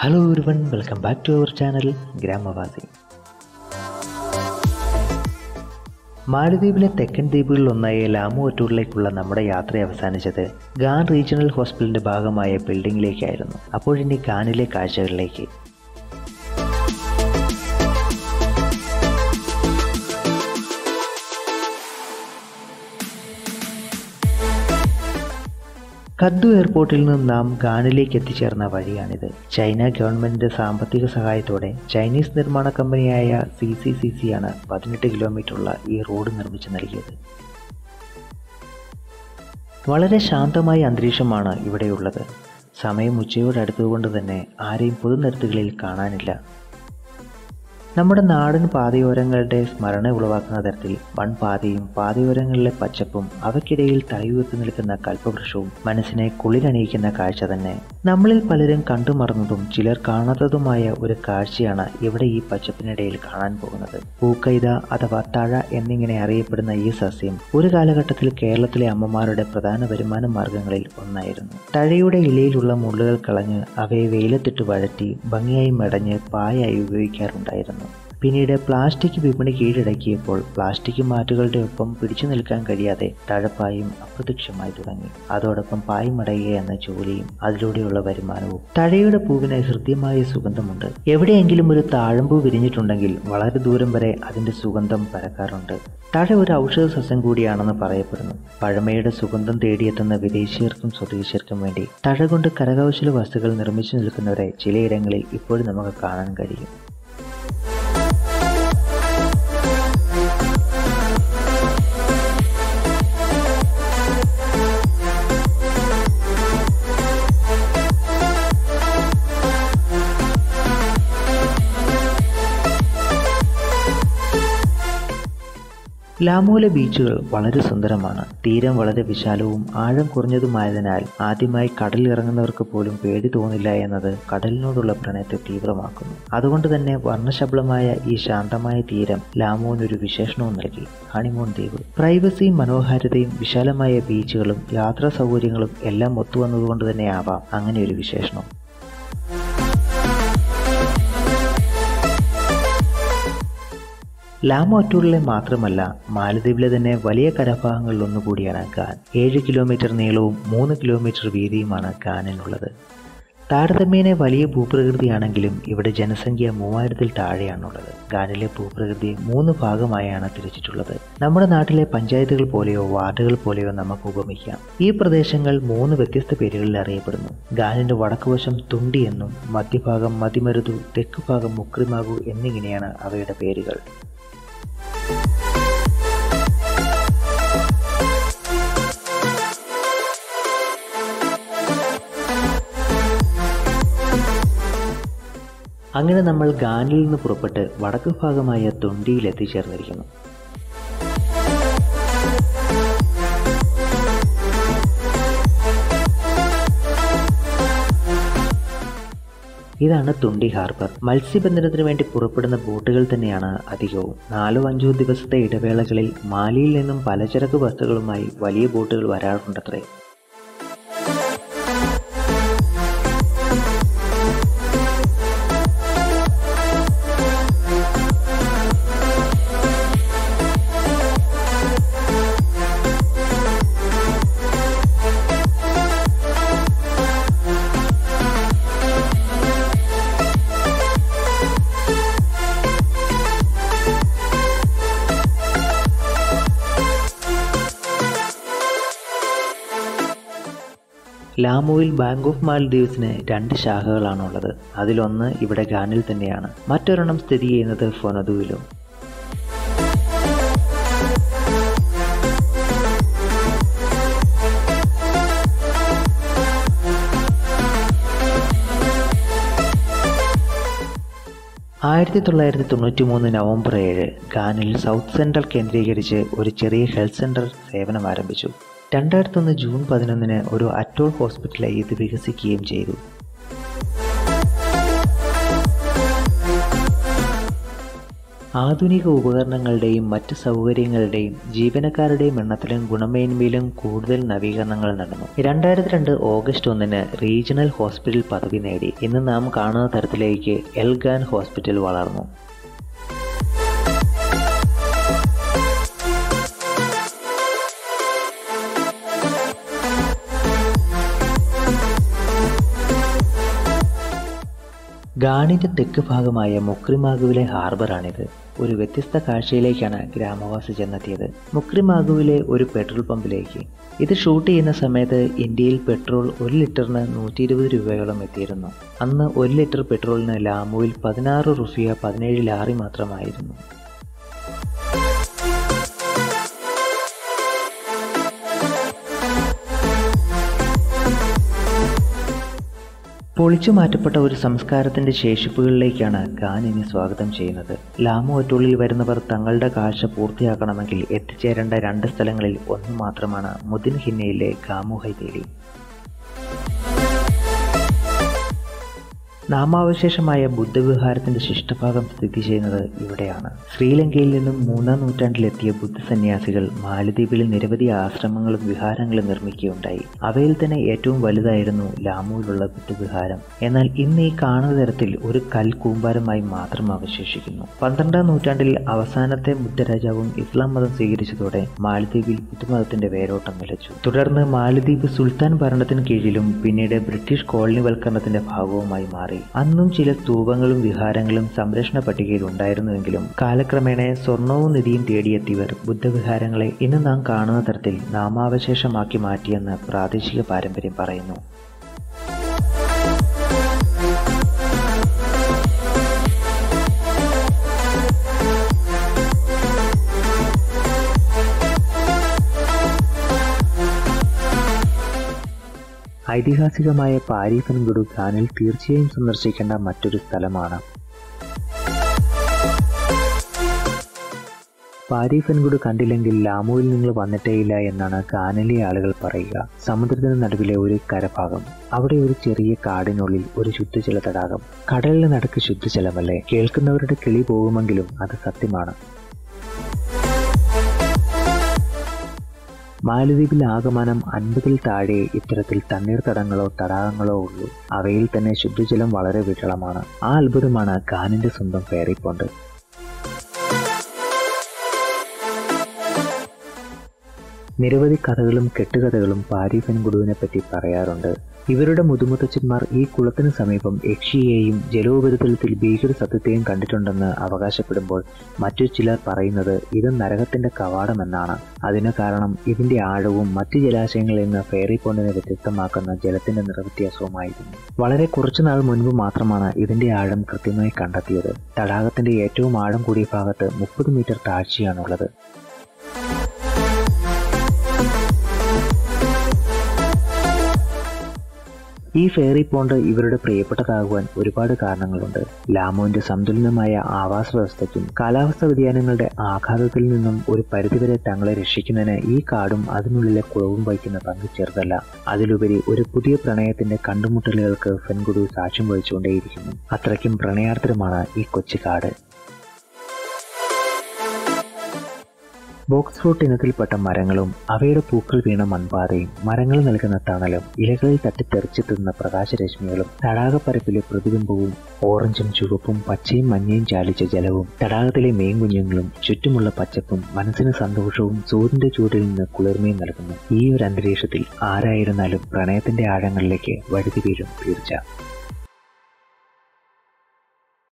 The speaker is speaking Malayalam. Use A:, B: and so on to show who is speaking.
A: ഹലോ ഒരുവൺ welcome back to our channel ഗ്രാമവാസി മാലദ്വീപിലെ തെക്കൻ ദ്വീപുകളിലൊന്നായ ലാമു അറ്റൂറിലേക്കുള്ള നമ്മുടെ യാത്ര അവസാനിച്ചത് ഗാൻ റീജിയണൽ ഹോസ്പിറ്റലിന്റെ ഭാഗമായ ബിൽഡിംഗിലേക്കായിരുന്നു അപ്പോഴിനി ഗാനിലെ കാഴ്ചകളിലേക്ക് കദ്ദു എയർപോർട്ടിൽ നിന്ന് നാം ഗാനിലേക്ക് എത്തിച്ചേർന്ന വഴിയാണിത് ചൈന ഗവൺമെന്റിന്റെ സാമ്പത്തിക സഹായത്തോടെ ചൈനീസ് നിർമ്മാണ കമ്പനിയായ സി സി സി സി ആണ് പതിനെട്ട് കിലോമീറ്ററുള്ള ഈ റോഡ് നിർമ്മിച്ചു നൽകിയത് വളരെ ശാന്തമായ അന്തരീക്ഷമാണ് ഇവിടെയുള്ളത് സമയം ഉച്ചയോട് അടുത്തുകൊണ്ട് തന്നെ ആരെയും പൊതുനിരത്തുകളിൽ കാണാനില്ല നമ്മുടെ നാടൻ പാതയോരങ്ങളുടെ സ്മരണ ഉളവാക്കുന്ന തരത്തിൽ മൺപാതയും പാതയോരങ്ങളിലെ പച്ചപ്പും അവയ്ക്കിടയിൽ തലയുയർത്തി നിൽക്കുന്ന കൽപ്പവൃക്ഷവും മനസ്സിനെ കുളിരണിയിക്കുന്ന കാഴ്ച തന്നെ നമ്മളിൽ പലരും കണ്ടുമറന്നതും ചിലർ കാണാത്തതുമായ ഒരു കാഴ്ചയാണ് ഇവിടെ ഈ പച്ചപ്പിനിടയിൽ കാണാൻ പോകുന്നത് പൂക്കൈത അഥവാ തഴ എന്നിങ്ങനെ അറിയപ്പെടുന്ന ഈ സസ്യം ഒരു കാലഘട്ടത്തിൽ കേരളത്തിലെ അമ്മമാരുടെ പ്രധാന വരുമാന മാർഗങ്ങളിൽ ഒന്നായിരുന്നു തഴയുടെ ഇലയിലുള്ള മുള്ളുകൾ കളഞ്ഞ് അവയെ വെയിലത്തിട്ട് വഴറ്റി ഭംഗിയായി മെടഞ്ഞ് പായായി ഉപയോഗിക്കാറുണ്ടായിരുന്നു പിന്നീട് പ്ലാസ്റ്റിക് വിപണി കീഴടക്കിയപ്പോൾ പ്ലാസ്റ്റിക് മാറ്റുകളുടെ ഒപ്പം പിടിച്ചു നിൽക്കാൻ കഴിയാതെ തഴപ്പായും അപ്രത്യക്ഷമായി തുടങ്ങി അതോടൊപ്പം പായ് മടയുക എന്ന ജോലിയും അതിലൂടെയുള്ള വരുമാനവും തഴയുടെ പൂവിന് ഹൃദ്യമായ സുഗന്ധമുണ്ട് എവിടെയെങ്കിലും ഒരു താഴമ്പൂ വിരിഞ്ഞിട്ടുണ്ടെങ്കിൽ വളരെ ദൂരം വരെ അതിന്റെ സുഗന്ധം പരക്കാറുണ്ട് തഴ ഒരു ഔഷധ സസ്യം കൂടിയാണെന്ന് പറയപ്പെടുന്നു പഴമയുടെ സുഗന്ധം തേടിയെത്തുന്ന വിദേശീയർക്കും സ്വദേശീയർക്കും വേണ്ടി തഴ കൊണ്ട് കരകൗശല വസ്തുക്കൾ നിർമ്മിച്ചു നിൽക്കുന്നവരെ ചിലയിടങ്ങളിൽ ഇപ്പോഴും നമുക്ക് കാണാൻ കഴിയും ലാമോലെ ബീച്ചുകൾ വളരെ സുന്ദരമാണ് തീരം വളരെ വിശാലവും ആഴം കുറഞ്ഞതുമായതിനാൽ ആദ്യമായി കടലിൽ ഇറങ്ങുന്നവർക്ക് പോലും പേടി തോന്നില്ല എന്നത് കടലിനോടുള്ള പ്രണയത്തെ തീവ്രമാക്കുന്നു അതുകൊണ്ട് തന്നെ വർണ്ണശബളമായ ഈ ശാന്തമായ തീരം ലാമോനൊരു വിശേഷണവും നൽകി ഹണിമൂൺ ദ്വീപ് പ്രൈവസിയും മനോഹാരിതയും വിശാലമായ ബീച്ചുകളും യാത്രാ സൗകര്യങ്ങളും എല്ലാം ഒത്തുവന്നതുകൊണ്ട് തന്നെ ആവാം അങ്ങനെ ഒരു വിശേഷണം ലാമോ അറ്റൂറിലെ മാത്രമല്ല മാലദ്വീപിലെ തന്നെ വലിയ കരഭാഗങ്ങളിൽ ഒന്നുകൂടിയാണ് ഗാൻ ഏഴ് കിലോമീറ്റർ നീളവും മൂന്ന് കിലോമീറ്റർ വീതിയുമാണ് ഗാനിനുള്ളത് താരതമ്യേന വലിയ ഭൂപ്രകൃതിയാണെങ്കിലും ഇവിടെ ജനസംഖ്യ മൂവായിരത്തിൽ താഴെയാണുള്ളത് ഗാനിലെ ഭൂപ്രകൃതി മൂന്ന് ഭാഗമായാണ് തിരിച്ചിട്ടുള്ളത് നമ്മുടെ നാട്ടിലെ പഞ്ചായത്തുകൾ പോലെയോ വാർഡുകൾ പോലെയോ നമുക്ക് ഉപമിക്കാം ഈ പ്രദേശങ്ങൾ മൂന്ന് വ്യത്യസ്ത പേരുകളിൽ അറിയപ്പെടുന്നു ഗാനിന്റെ വടക്കുവശം തുണ്ടി എന്നും മധ്യഭാഗം മതിമരുതു തെക്കുഭാഗം മുക്രിമാകു എന്നിങ്ങനെയാണ് അവയുടെ പേരുകൾ അങ്ങനെ നമ്മൾ ഗാനിൽ നിന്ന് പുറപ്പെട്ട് വടക്ക് ഭാഗമായ തൊണ്ടിയിൽ എത്തിച്ചേർന്നിരിക്കുന്നു ഇതാണ് തുണ്ടി ഹാർബർ മത്സ്യബന്ധനത്തിന് വേണ്ടി പുറപ്പെടുന്ന ബോട്ടുകൾ തന്നെയാണ് അധികവും നാലോ അഞ്ചോ ദിവസത്തെ ഇടവേളകളിൽ മാലിയിൽ നിന്നും പലചരക്ക് വസ്തുക്കളുമായി വലിയ ബോട്ടുകൾ വരാറുണ്ടത്രേ ലാമോയിൽ ബാങ്ക് ഓഫ് മാൽദീവ്സിന് രണ്ട് ശാഖകളാണുള്ളത് അതിലൊന്ന് ഇവിടെ ഗാനിൽ തന്നെയാണ് മറ്റൊരെണ്ണം സ്ഥിതി ചെയ്യുന്നത് ഫൊനദുവിലും ആയിരത്തി തൊള്ളായിരത്തി തൊണ്ണൂറ്റി മൂന്ന് നവംബർ ഏഴ് ഗാനിൽ സൗത്ത് സെൻട്രൽ കേന്ദ്രീകരിച്ച് ഒരു ചെറിയ ഹെൽത്ത് സെൻറ്റർ സേവനം ആരംഭിച്ചു രണ്ടായിരത്തൊന്ന് ജൂൺ പതിനൊന്നിന് ഒരു അറ്റോൾ ഹോസ്പിറ്റലായി ഇത് വികസിക്കുകയും ചെയ്തു ആധുനിക ഉപകരണങ്ങളുടെയും മറ്റ് സൗകര്യങ്ങളുടെയും ജീവനക്കാരുടെയും എണ്ണത്തിലും ഗുണമേന്മയിലും കൂടുതൽ നവീകരണങ്ങൾ നടന്നു രണ്ടായിരത്തി രണ്ട് ഓഗസ്റ്റ് ഒന്നിന് റീജിയണൽ ഹോസ്പിറ്റൽ പദവി നേടി ഇന്ന് നാം കാണുന്ന തരത്തിലേക്ക് എൽഗാൻ ഹോസ്പിറ്റൽ വളർന്നു ഗാണിന്റെ തെക്ക് ഭാഗമായ മുക്രിമാഗുവിലെ ഹാർബറാണിത് ഒരു വ്യത്യസ്ത കാഴ്ചയിലേക്കാണ് ഗ്രാമവാസി ചെന്നെത്തിയത് മുക്രിമാഗുവിലെ ഒരു പെട്രോൾ പമ്പിലേക്ക് ഇത് ഷൂട്ട് ചെയ്യുന്ന സമയത്ത് ഇന്ത്യയിൽ പെട്രോൾ ഒരു ലിറ്ററിന് നൂറ്റി ഇരുപത് രൂപയോളം എത്തിയിരുന്നു അന്ന് ഒരു ലിറ്റർ പെട്രോളിന് ലാമുവിൽ പതിനാറ് റുഫിയ പതിനേഴ് ലാറി മാത്രമായിരുന്നു പൊളിച്ചു മാറ്റപ്പെട്ട ഒരു സംസ്കാരത്തിന്റെ ശേഷിപ്പുകളിലേക്കാണ് ഖാൻ ഇനി സ്വാഗതം ചെയ്യുന്നത് ലാമു അറ്റോളിൽ വരുന്നവർ തങ്ങളുടെ കാഴ്ച പൂർത്തിയാക്കണമെങ്കിൽ എത്തിച്ചേരേണ്ട രണ്ട് സ്ഥലങ്ങളിൽ ഒന്ന് മാത്രമാണ് മുദിൻ ഹിന്നയിലെ ഖാമു ഹൈതേലി നാമാവശേഷമായ ബുദ്ധവിഹാരത്തിന്റെ ശിഷ്ടഭാഗം സ്ഥിതി ചെയ്യുന്നത് ഇവിടെയാണ് ശ്രീലങ്കയിൽ നിന്നും മൂന്നാം നൂറ്റാണ്ടിലെത്തിയ ബുദ്ധ സന്യാസികൾ മാലദ്വീപിൽ നിരവധി ആശ്രമങ്ങളും വിഹാരങ്ങളും നിർമ്മിക്കുകയുണ്ടായി അവയിൽ തന്നെ ഏറ്റവും വലുതായിരുന്നു ലാമുവിലുള്ള ബുദ്ധവിഹാരം എന്നാൽ ഇന്ന് ഈ കാണുന്ന തരത്തിൽ ഒരു കൽ കൂമ്പാരമായി മാത്രം അവശേഷിക്കുന്നു പന്ത്രണ്ടാം നൂറ്റാണ്ടിൽ അവസാനത്തെ ബുദ്ധരാജാവും ഇസ്ലാം മതം സ്വീകരിച്ചതോടെ മാലദ്വീപിൽ ബുദ്ധമതത്തിന്റെ വേരോട്ടം നിലച്ചു തുടർന്ന് മാലദ്വീപ് സുൽത്താൻ ഭരണത്തിന് കീഴിലും പിന്നീട് ബ്രിട്ടീഷ് കോളനിവൽക്കരണത്തിന്റെ ഭാഗവുമായി മാറി അന്നും ചില സ്തൂപങ്ങളും വിഹാരങ്ങളും സംരക്ഷണ പട്ടികയിൽ ഉണ്ടായിരുന്നുവെങ്കിലും കാലക്രമേണ സ്വർണവും നിധിയും തേടിയെത്തിയവർ ബുദ്ധവിഹാരങ്ങളെ ഇന്ന് നാം കാണുന്ന തരത്തിൽ നാമാവശേഷമാക്കി മാറ്റിയെന്ന് പ്രാദേശിക പാരമ്പര്യം പറയുന്നു ഐതിഹാസികമായ പാരീഫൻഗുഡു ഖാനിൽ തീർച്ചയായും സന്ദർശിക്കേണ്ട മറ്റൊരു സ്ഥലമാണ് പാരീഫൻഗുഡ് കണ്ടില്ലെങ്കിൽ ലാമുവിൽ നിങ്ങൾ വന്നിട്ടേയില്ല എന്നാണ് കാനലി ആളുകൾ പറയുക സമുദ്രത്തിന് നടുവിലെ ഒരു കരഭാഗം അവിടെ ഒരു ചെറിയ കാടിനുള്ളിൽ ഒരു ശുദ്ധജല തടാകം കടലിന് നടുക്ക് ശുദ്ധജലമല്ലേ കേൾക്കുന്നവരുടെ കിളി പോകുമെങ്കിലും അത് സത്യമാണ് മാലദ്വീപിൽ ആകമാനം അൻപതിൽ താഴെ ഇത്തരത്തിൽ തണ്ണീർത്തടങ്ങളോ തടാകങ്ങളോ ഉള്ളൂ അവയിൽ തന്നെ ശുദ്ധജലം വളരെ വിരളമാണ് ആ അത്ഭുതമാണ് ഖാനിന്റെ സ്വന്തം ഫെയറി പോണ്ട് നിരവധി കഥകളും കെട്ടുകഥകളും പാരീഫൻ ഗുഡുവിനെ പറ്റി പറയാറുണ്ട് ഇവരുടെ മുതുമുത്തച്ഛന്മാർ ഈ കുളത്തിന് സമീപം യക്ഷിയെയും ജലോപരിതലത്തിൽ ഭീകര സത്യത്തെയും കണ്ടിട്ടുണ്ടെന്ന് അവകാശപ്പെടുമ്പോൾ മറ്റു ചിലർ പറയുന്നത് ഇത് നരകത്തിന്റെ കവാടമെന്നാണ് അതിന് കാരണം ഇതിന്റെ ആഴവും മറ്റു ജലാശയങ്ങളിൽ നിന്ന് ഫെയറി പോണ്ടിനെ വ്യത്യസ്തമാക്കുന്ന ജലത്തിന്റെ നിറവ്യത്യാസവുമായിരുന്നു വളരെ കുറച്ചുനാൾ മുൻപ് മാത്രമാണ് ഇതിന്റെ ആഴം കൃത്യമായി കണ്ടെത്തിയത് തടാകത്തിന്റെ ഏറ്റവും ആഴം കൂടിയ ഭാഗത്ത് മുപ്പത് മീറ്റർ താഴ്ചയാണുള്ളത് ഈ ഫെയറി പോണ്ട് ഇവരുടെ പ്രിയപ്പെട്ടതാകുവാൻ ഒരുപാട് കാരണങ്ങളുണ്ട് ലാമുവിന്റെ സന്തുലിതമായ ആവാസ വ്യവസ്ഥയ്ക്കും കാലാവസ്ഥാ വ്യതിയാനങ്ങളുടെ ആഘാതത്തിൽ നിന്നും ഒരു പരിധിവരെ തങ്ങളെ രക്ഷിക്കുന്നതിന് ഈ കാടും അതിനുള്ളിലെ കുളവും വഹിക്കുന്ന പങ്ക് ചെറുതല്ല അതിലുപരി ഒരു പുതിയ പ്രണയത്തിന്റെ കണ്ടുമുട്ടലുകൾക്ക് ഫെൻഗുഡു സാക്ഷ്യം വഹിച്ചുകൊണ്ടേയിരിക്കുന്നു അത്രയ്ക്കും പ്രണയാർദ്രമാണ് ഈ കൊച്ചു കാട് ബോക്സ് ഫ്രൂട്ട് ഇനത്തിൽപ്പെട്ട മരങ്ങളും അവയുടെ പൂക്കൾ വീണ മൺപാതയും മരങ്ങൾ നൽകുന്ന തണലും ഇലകളിൽ തട്ടിത്തെറിച്ചെത്തുന്ന പ്രകാശരശ്മികളും തടാകപ്പരപ്പിലെ പ്രതിബിംബവും ഓറഞ്ചും ചുവപ്പും പച്ചയും മഞ്ഞയും ചാലിച്ച ജലവും തടാകത്തിലെ മീൻകുഞ്ഞുങ്ങളും ചുറ്റുമുള്ള പച്ചപ്പും മനസ്സിന് സന്തോഷവും സൂര്യന്റെ ചൂടിൽ നിന്ന് കുളിർമയും നൽകുന്നു ഈ ഒരു അന്തരീക്ഷത്തിൽ ആരായിരുന്നാലും പ്രണയത്തിന്റെ ആഴങ്ങളിലേക്ക് വഴുതി വീഴും തീർച്ച